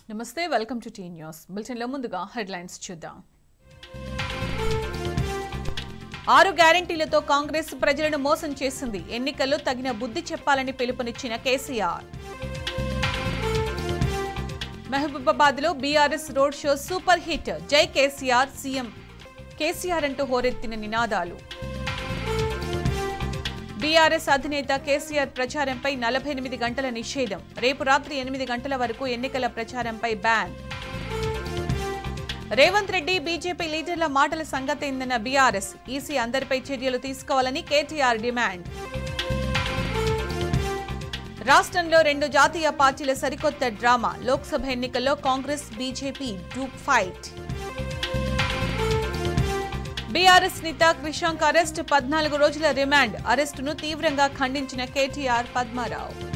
నమస్తే welcome to tea news బులెటిన్లో ముందుగా హెడ్లైన్స్ చూద్దాం ఆరు గ్యారంటీలతో కాంగ్రెస్ ప్రజలను మోసం చేసింది ఎన్నికల్లో తగిన బుద్ధి చెప్పాలని పిలుపునిచ్చిన కేసీఆర్ మహబూబాబాద్ లో BRS road show super hit జై కేసీఆర్ సీఎం కేసీఆర్ అంటూ హోరెత్తిన నినాదాలు బీఆర్ఎస్ అధినేత కేసీఆర్ ప్రచారంపై నలభై ఎనిమిది గంటల నిషేధం రేపు రాత్రి ఎనిమిది గంటల వరకు ఎన్నికల ప్రచారంపై బ్యాన్ రేవంత్ రెడ్డి బీజేపీ లీడర్ల మాటల సంగతేందన్న బీఆర్ఎస్ ఈసీ అందరిపై చర్యలు తీసుకోవాలని కేటీఆర్ డిమాండ్ రాష్ట్రంలో రెండు జాతీయ పార్టీల సరికొత్త డ్రామా లోక్సభ ఎన్నికల్లో Congress BJP group fight BRS నేత క్రిషాంక్ అరెస్ట్ పద్నాలుగు రోజుల రిమాండ్ అరెస్టును తీవ్రంగా ఖండించిన కేటీఆర్ పద్మారావు